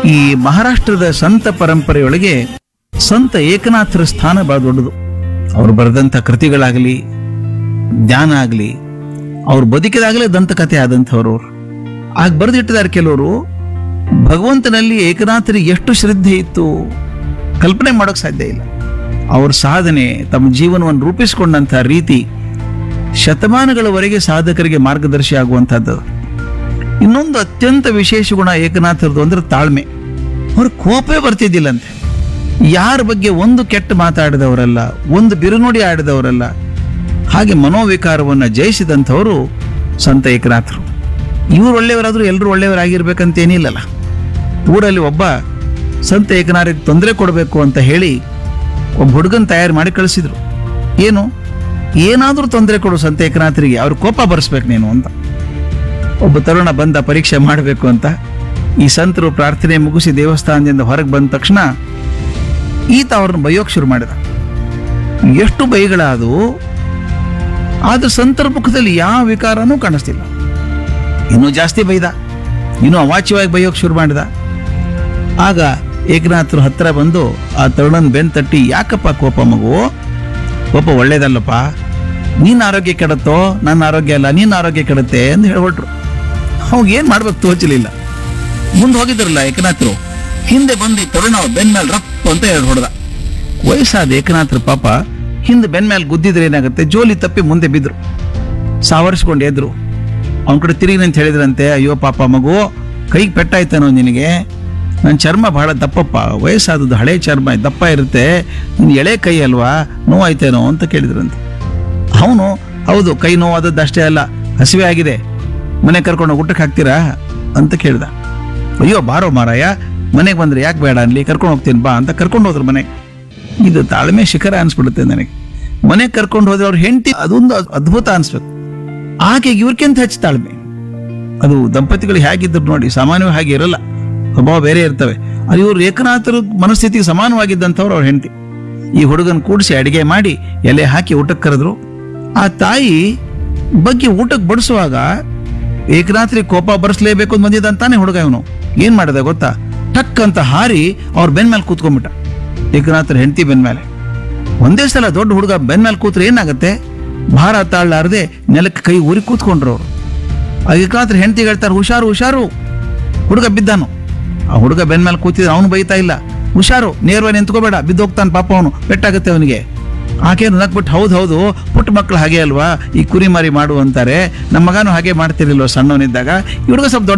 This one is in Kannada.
ಈ ಮಹಾರಾಷ್ಟ್ರದ ಸಂತ ಪರಂಪರೆಯೊಳಗೆ ಸಂತ ಏಕನಾಥರ ಸ್ಥಾನ ಬಹಳ ದೊಡ್ಡದು ಅವರು ಬರೆದಂಥ ಕೃತಿಗಳಾಗಲಿ ಜ್ಞಾನ ಆಗಲಿ ಅವ್ರು ಬದುಕಿದಾಗಲೇ ದಂತಕಥೆ ಆದಂಥವ್ರು ಅವ್ರು. ಆಗ ಬರೆದಿಟ್ಟಿದ್ದಾರೆ ಕೆಲವರು ಭಗವಂತನಲ್ಲಿ ಏಕನಾಥರಿಗೆ ಎಷ್ಟು ಶ್ರದ್ಧೆ ಇತ್ತು ಕಲ್ಪನೆ ಮಾಡೋಕೆ ಸಾಧ್ಯ ಇಲ್ಲ ಅವ್ರ ಸಾಧನೆ ತಮ್ಮ ಜೀವನವನ್ನು ರೂಪಿಸಿಕೊಂಡಂಥ ರೀತಿ ಶತಮಾನಗಳವರೆಗೆ ಸಾಧಕರಿಗೆ ಮಾರ್ಗದರ್ಶಿ ಆಗುವಂಥದ್ದು ಇನ್ನೊಂದು ಅತ್ಯಂತ ವಿಶೇಷ ಗುಣ ಏಕನಾಥರದು ಅಂದ್ರೆ ತಾಳ್ಮೆ ಅವ್ರ ಕೋಪವೇ ಬರ್ತಿದ್ದಿಲ್ಲಂತೆ ಯಾರ ಬಗ್ಗೆ ಒಂದು ಕೆಟ್ಟ ಮಾತಾಡಿದವರಲ್ಲ ಒಂದು ಬಿರುನುಡಿ ಆಡಿದವರಲ್ಲ ಹಾಗೆ ಮನೋವಿಕಾರವನ್ನು ಜಯಿಸಿದಂಥವರು ಸಂತ ಏಕನಾಥರು ಇವ್ರು ಒಳ್ಳೆಯವರಾದರೂ ಎಲ್ಲರೂ ಒಳ್ಳೆಯವರಾಗಿರ್ಬೇಕಂತೇನಿಲ್ಲಲ್ಲ ಊರಲ್ಲಿ ಒಬ್ಬ ಸಂತ ಏಕನಾಥರಿಗೆ ತೊಂದರೆ ಕೊಡಬೇಕು ಅಂತ ಹೇಳಿ ಒಬ್ಬ ಹುಡುಗನ್ ತಯಾರು ಮಾಡಿ ಕಳಿಸಿದ್ರು ಏನು ಏನಾದರೂ ತೊಂದರೆ ಕೊಡು ಸಂತ ಏಕನಾಥರಿಗೆ ಅವ್ರ ಕೋಪ ಬರ್ಸ್ಬೇಕು ನೀನು ಅಂತ ಒಬ್ಬ ತರುಣ ಬಂದ ಪರೀಕ್ಷೆ ಮಾಡಬೇಕು ಅಂತ ಈ ಸಂತರು ಪ್ರಾರ್ಥನೆ ಮುಗಿಸಿ ದೇವಸ್ಥಾನದಿಂದ ಹೊರಗೆ ಬಂದ ತಕ್ಷಣ ಈತ ಅವ್ರನ್ನ ಬೈಯೋಕ್ ಶುರು ಮಾಡಿದ ಎಷ್ಟು ಬೈಗಳಾದವು ಆದ್ರೆ ಸಂತರ ಮುಖದಲ್ಲಿ ಯಾವ ವಿಕಾರನೂ ಕಾಣಿಸ್ತಿಲ್ಲ ಇನ್ನೂ ಜಾಸ್ತಿ ಬೈದ ಇನ್ನೂ ಅವಾಚ್ಯವಾಗಿ ಬೈಯೋಕ್ ಶುರು ಮಾಡಿದ ಆಗ ಏಕನಾಥರು ಹತ್ರ ಬಂದು ಆ ತರುಣನ್ ಬೆನ್ ತಟ್ಟಿ ಯಾಕಪ್ಪ ಕೋಪ ಮಗು ಕೋಪ ಒಳ್ಳೇದಲ್ಲಪ್ಪ ನಿನ್ನ ಆರೋಗ್ಯ ಕೆಡುತ್ತೋ ನನ್ನ ಆರೋಗ್ಯ ಅಲ್ಲ ನಿನ್ನ ಆರೋಗ್ಯ ಕೆಡುತ್ತೆ ಅಂತ ಹೇಳ್ಬಿಟ್ರು ಅವಾಗ ಏನ್ ಮಾಡ್ಬೇಕು ತೋಚಲಿಲ್ಲ ಮುಂದೆ ಹೋಗಿದ್ರಲ್ಲ ಏಕನಾಥರು ಹಿಂದೆ ಬಂದು ಈ ತರುಣ ಬೆನ್ ಮೇಲೆ ರಪ್ ಅಂತ ಹೇಳಿ ಹೊಡೆದ ವಯಸ್ಸಾದ ಏಕನಾಥರ ಪಾಪ ಹಿಂದೆ ಬೆನ್ ಮೇಲೆ ಗುದ್ದಿದ್ರೆ ಏನಾಗುತ್ತೆ ಜೋಲಿ ತಪ್ಪಿ ಮುಂದೆ ಬಿದ್ರು ಸಾವರಿಸ್ಕೊಂಡು ಎದ್ರು ಅವನ ಕಡೆ ತಿರುಗಿ ಅಂತ ಹೇಳಿದ್ರಂತೆ ಅಯ್ಯೋ ಪಾಪ ಮಗು ಕೈಗೆ ಪೆಟ್ಟಾಯ್ತೇನೋ ನಿನಗೆ ನನ್ನ ಚರ್ಮ ಬಹಳ ದಪ್ಪಪ್ಪ ವಯಸ್ಸಾದದ್ದು ಹಳೆ ಚರ್ಮ ದಪ್ಪ ಇರುತ್ತೆ ನಿನ್ ಎಳೆ ಕೈ ಅಲ್ವಾ ನೋವಾಯ್ತೇನೋ ಅಂತ ಕೇಳಿದ್ರಂತೆ ಅವನು ಹೌದು ಕೈ ನೋವಾದದ್ದು ಅಷ್ಟೇ ಅಲ್ಲ ಹಸಿವೆ ಆಗಿದೆ ಮನೆ ಕರ್ಕೊಂಡು ಹೋಗಿ ಊಟಕ್ಕೆ ಹಾಕ್ತೀರಾ ಅಂತ ಕೇಳ್ದ ಅಯ್ಯೋ ಬಾರೋ ಮಾರಾಯ ಮನೆಗೆ ಬಂದ್ರೆ ಯಾಕೆ ಬೇಡ ಅನ್ಲಿ ಕರ್ಕೊಂಡು ಹೋಗ್ತೀನಿ ಬಾ ಅಂತ ಕರ್ಕೊಂಡು ಹೋದ್ರು ಮನೆಗೆ ಇದು ತಾಳ್ಮೆ ಶಿಖರ ಅನ್ಸ್ಬಿಡುತ್ತೆ ನನಗೆ ಮನೆಗೆ ಕರ್ಕೊಂಡು ಹೋದ್ರೆ ಅವ್ರ ಹೆಂಡತಿ ಅದೊಂದು ಅದ್ಭುತ ಅನ್ಸ್ಬೇಕು ಆಕೆಗೆ ಇವ್ರಿಗಿಂತ ಹೆಚ್ಚು ತಾಳ್ಮೆ ಅದು ದಂಪತಿಗಳು ಹೇಗಿದ್ರು ನೋಡಿ ಸಾಮಾನ್ಯವಾಗಿ ಹಾಗೆ ಇರಲ್ಲ ಸ್ವಭಾವ ಬೇರೆ ಇರ್ತವೆ ಅದು ಇವರು ಏಕನಾಥರ ಮನಸ್ಥಿತಿಗೆ ಸಮಾನವಾಗಿದ್ದಂಥವ್ರು ಅವ್ರ ಹೆಂಡತಿ ಈ ಹುಡುಗನ್ ಕೂಡಿಸಿ ಅಡಿಗೆ ಮಾಡಿ ಎಲೆ ಹಾಕಿ ಊಟಕ್ಕೆ ಕರೆದ್ರು ಆ ತಾಯಿ ಬಗ್ಗೆ ಊಟಕ್ಕೆ ಬಡಿಸುವಾಗ ಏಕನಾಥರಿಗೆ ಕೋಪ ಬರ್ಸ್ಲೇಬೇಕು ಅಂತ ಬಂದಿದ್ದಂತಾನೆ ಹುಡುಗ ಇವನು ಏನ್ ಮಾಡಿದ ಗೊತ್ತಾ ಟಕ್ ಅಂತ ಹಾರಿ ಅವ್ರ ಬೆನ್ ಮೇಲೆ ಕೂತ್ಕೊಂಡ್ಬಿಟ್ಟ ಏಕನಾಥರ ಹೆಂಡತಿ ಬೆನ್ ಮೇಲೆ ಒಂದೇ ಸಲ ದೊಡ್ಡ ಹುಡುಗ ಬೆನ್ ಮೇಲೆ ಕೂತ್ರೆ ಏನಾಗುತ್ತೆ ಭಾರ ತಾಳ್ಲಾರದೆ ನೆಲಕ್ಕೆ ಕೈ ಊರಿ ಕೂತ್ಕೊಂಡ್ರು ಅವರು ಆ ಏಕನಾಥರ ಹೆಂಡತಿ ಹೇಳ್ತಾರೆ ಹುಷಾರು ಹುಷಾರು ಹುಡುಗ ಬಿದ್ದಾನು ಆ ಹುಡುಗ ಬೆನ್ ಮೇಲೆ ಕೂತಿದ್ರೆ ಅವನು ಬೈತಾ ಇಲ್ಲ ಹುಷಾರು ನೇರವಾಗಿ ನಿಂತ್ಕೋಬೇಡ ಬಿದ್ದೋಗ್ತಾನೆ ಪಾಪ ಅವನು ಪೆಟ್ಟಾಗುತ್ತೆ ಅವನಿಗೆ ಆಕೆ ನಕ್ಬಿಟ್ಟು ಹೌದು ಹೌದು ಪುಟ್ಟ ಮಕ್ಕಳು ಹಾಗೆ ಅಲ್ವಾ ಈ ಕುರಿ ಮಾರಿ ಮಾಡು ಅಂತಾರೆ ನಮ್ಮ ಮಗನೂ ಹಾಗೆ ಮಾಡ್ತಿರ್ಲಿಲ್ವ ಸಣ್ಣವನಿದ್ದಾಗ ಈ ಹುಡುಗ ಸ್ವಲ್ಪ ದೊಡ್ಡ